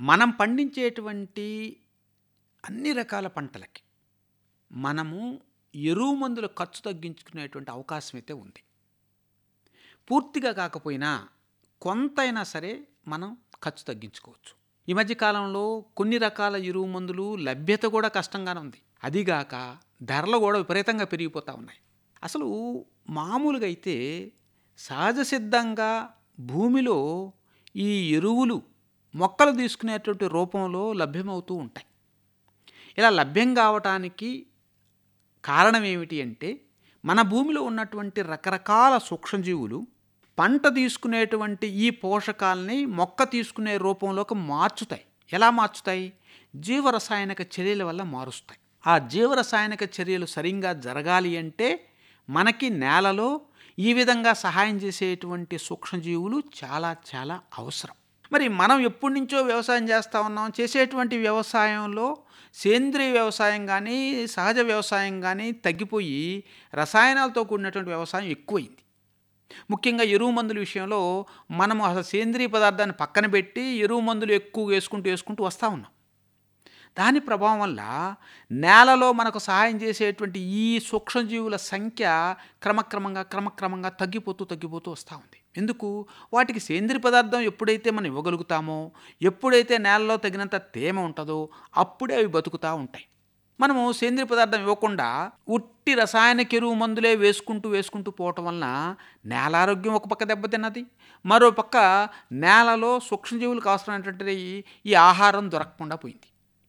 మనం పండించేటువంటి అన్ని రకాల పంటలకి మనము ఎరువు మందుల ఖర్చు తగ్గించుకునేటువంటి అవకాశం అయితే ఉంది పూర్తిగా కాకపోయినా కొంతైనా సరే మనం ఖర్చు తగ్గించుకోవచ్చు ఈ మధ్య కాలంలో కొన్ని రకాల ఎరువు మందులు లభ్యత కూడా కష్టంగానే ఉంది అదిగాక ధరలు కూడా విపరీతంగా పెరిగిపోతూ ఉన్నాయి అసలు మామూలుగా అయితే సహజ సిద్ధంగా భూమిలో ఈ ఎరువులు మొక్కలు తీసుకునేటువంటి రూపంలో లభ్యమవుతూ ఉంటాయి ఇలా లభ్యం కావటానికి కారణం ఏమిటి అంటే మన భూమిలో ఉన్నటువంటి రకరకాల సూక్ష్మజీవులు పంట తీసుకునేటువంటి ఈ పోషకాలని మొక్క తీసుకునే రూపంలోకి మార్చుతాయి ఎలా మార్చుతాయి జీవరసాయనిక చర్యల వల్ల మారుస్తాయి ఆ జీవరసాయనిక చర్యలు సరిగ్గా జరగాలి అంటే మనకి నేలలో ఈ విధంగా సహాయం చేసేటువంటి సూక్ష్మజీవులు చాలా చాలా అవసరం మరి మనం ఎప్పటి నుంచో వ్యవసాయం చేస్తూ ఉన్నాం చేసేటువంటి వ్యవసాయంలో సేంద్రియ వ్యవసాయం కానీ సహజ వ్యవసాయం కానీ తగ్గిపోయి రసాయనాలతో కూడినటువంటి వ్యవసాయం ఎక్కువైంది ముఖ్యంగా ఎరువు మందుల విషయంలో మనం అసలు సేంద్రియ పదార్థాన్ని పక్కన పెట్టి ఎరువు మందులు ఎక్కువ వేసుకుంటూ వేసుకుంటూ వస్తూ ఉన్నాం దాని ప్రభావం వల్ల నేలలో మనకు సహాయం చేసేటువంటి ఈ సూక్ష్మజీవుల సంఖ్య క్రమక్రమంగా క్రమక్రమంగా తగ్గిపోతూ తగ్గిపోతూ వస్తూ ఉంది ఎందుకు వాటికి సేంద్రియ పదార్థం ఎప్పుడైతే మనం ఇవ్వగలుగుతామో ఎప్పుడైతే నేలలో తగినంత తేమ ఉంటుందో అప్పుడే అవి బతుకుతూ ఉంటాయి మనము సేంద్రియ పదార్థం ఇవ్వకుండా ఉట్టి రసాయనిక ఎరువు మందులే వేసుకుంటూ వేసుకుంటూ పోవటం వలన నేల ఆరోగ్యం ఒక పక్క దెబ్బతిన్నది మరో పక్క నేలలో సూక్ష్మజీవులకు అవసరమైనటువంటి ఈ ఆహారం దొరకకుండా పోయింది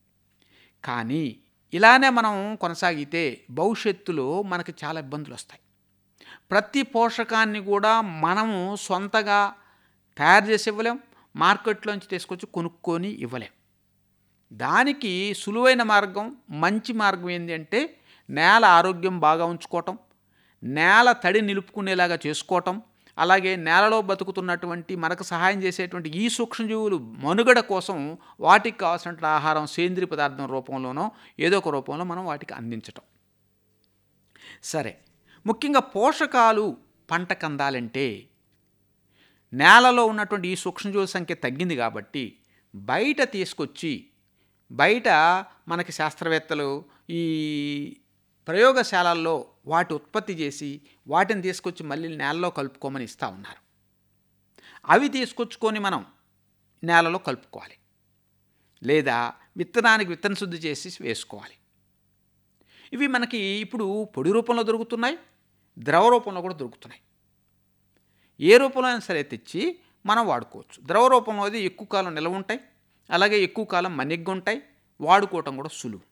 కానీ ఇలానే మనం కొనసాగితే భవిష్యత్తులో మనకి చాలా ఇబ్బందులు వస్తాయి ప్రతి పోషకాన్ని కూడా మనము సొంతగా తయారు చేసి ఇవ్వలేం మార్కెట్లోంచి తీసుకొచ్చి కొనుక్కొని ఇవ్వలేం దానికి సులువైన మార్గం మంచి మార్గం ఏంటి అంటే నేల ఆరోగ్యం బాగా ఉంచుకోవటం నేల తడి నిలుపుకునేలాగా చేసుకోవటం అలాగే నేలలో బతుకుతున్నటువంటి మనకు సహాయం చేసేటువంటి ఈ సూక్ష్మజీవులు మనుగడ కోసం వాటికి కావాల్సిన ఆహారం సేంద్రియ పదార్థం రూపంలోనో ఏదో ఒక రూపంలో మనం వాటికి అందించటం సరే ముఖ్యంగా పోషకాలు పంటకు అందాలంటే నేలలో ఉన్నటువంటి ఈ సూక్ష్మజీవుల సంఖ్య తగ్గింది కాబట్టి బయట తీసుకొచ్చి బయట మనకి శాస్త్రవేత్తలు ఈ ప్రయోగశాలల్లో వాటి ఉత్పత్తి చేసి వాటిని తీసుకొచ్చి మళ్ళీ నేలలో కలుపుకోమని ఇస్తూ ఉన్నారు అవి తీసుకొచ్చుకొని మనం నేలలో కలుపుకోవాలి లేదా విత్తనానికి విత్తన శుద్ధి చేసి వేసుకోవాలి ఇవి మనకి ఇప్పుడు పొడి రూపంలో దొరుకుతున్నాయి ద్రవ రూపంలో కూడా దొరుకుతున్నాయి ఏ రూపంలో అయినా సరే తెచ్చి మనం వాడుకోవచ్చు ద్రవ రూపంలో అది ఎక్కువ కాలం నిలవ ఉంటాయి అలాగే ఎక్కువ కాలం మనిగ్గా ఉంటాయి వాడుకోవటం కూడా సులువు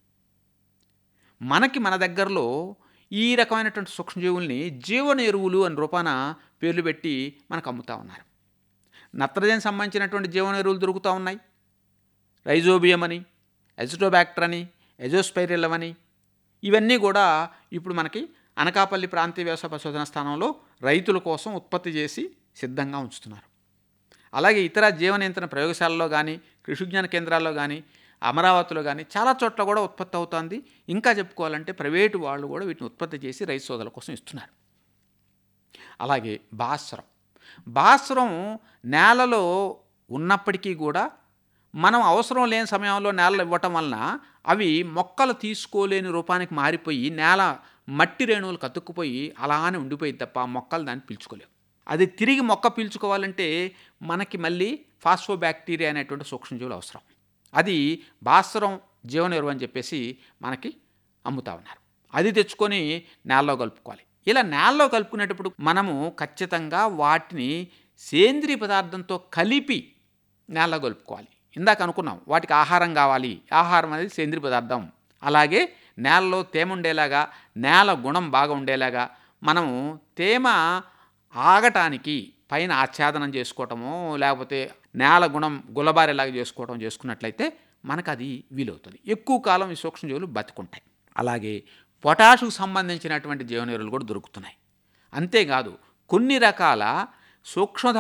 మనకి మన దగ్గరలో ఈ రకమైనటువంటి సూక్ష్మజీవుల్ని జీవన ఎరువులు అని రూపాన పేర్లు పెట్టి మనకు అమ్ముతూ ఉన్నారు నత్రజని సంబంధించినటువంటి జీవన ఎరువులు దొరుకుతూ ఉన్నాయి రైజోబియం అని ఎజిటోబ్యాక్టర్ అని ఎజోస్పైరిలం అని ఇవన్నీ కూడా ఇప్పుడు మనకి అనకాపల్లి ప్రాంతీయ వ్యవసాయ పరిశోధన స్థానంలో రైతుల కోసం ఉత్పత్తి చేసి సిద్ధంగా ఉంచుతున్నారు అలాగే ఇతర జీవనియంత్రణ ప్రయోగశాలలో కానీ కృషి విజ్ఞాన కేంద్రాల్లో కానీ అమరావతిలో కానీ చాలా చోట్ల కూడా ఉత్పత్తి అవుతుంది ఇంకా చెప్పుకోవాలంటే ప్రైవేటు వాళ్ళు కూడా వీటిని ఉత్పత్తి చేసి రైతు సోదరుల కోసం ఇస్తున్నారు అలాగే భాస్వరం భాస్వరం నేలలో ఉన్నప్పటికీ కూడా మనం అవసరం లేని సమయంలో నేలలో ఇవ్వటం వలన అవి మొక్కలు తీసుకోలేని రూపానికి మారిపోయి నేల మట్టి రేణువులు కతుక్కుపోయి అలానే ఉండిపోయింది తప్ప మొక్కలు దాన్ని పీల్చుకోలేవు అది తిరిగి మొక్క పీల్చుకోవాలంటే మనకి మళ్ళీ ఫాస్ఫోబ్యాక్టీరియా అనేటువంటి సూక్ష్మజీవులు అవసరం అది భాస్వరం జీవన ఎరువు అని చెప్పేసి మనకి అమ్ముతా ఉన్నారు అది తెచ్చుకొని నేలలో కలుపుకోవాలి ఇలా నేలలో కలుపుకునేటప్పుడు మనము ఖచ్చితంగా వాటిని సేంద్రియ పదార్థంతో కలిపి నేలలో కలుపుకోవాలి ఇందాక అనుకున్నాం వాటికి ఆహారం కావాలి ఆహారం అనేది సేంద్రియ పదార్థం అలాగే నేలలో తేమ ఉండేలాగా నేల గుణం బాగా ఉండేలాగా మనము తేమ ఆగటానికి పైన ఆచ్ఛాదనం చేసుకోవటమో లేకపోతే నేల గుణం గులబారేలాగా చేసుకోవటం చేసుకున్నట్లయితే మనకు అది వీలవుతుంది ఎక్కువ కాలం ఈ సూక్ష్మజీవులు బతుకుంటాయి అలాగే పొటాషుకు సంబంధించినటువంటి జీవన ఎరువులు కూడా దొరుకుతున్నాయి అంతేకాదు కొన్ని రకాల సూక్ష్మ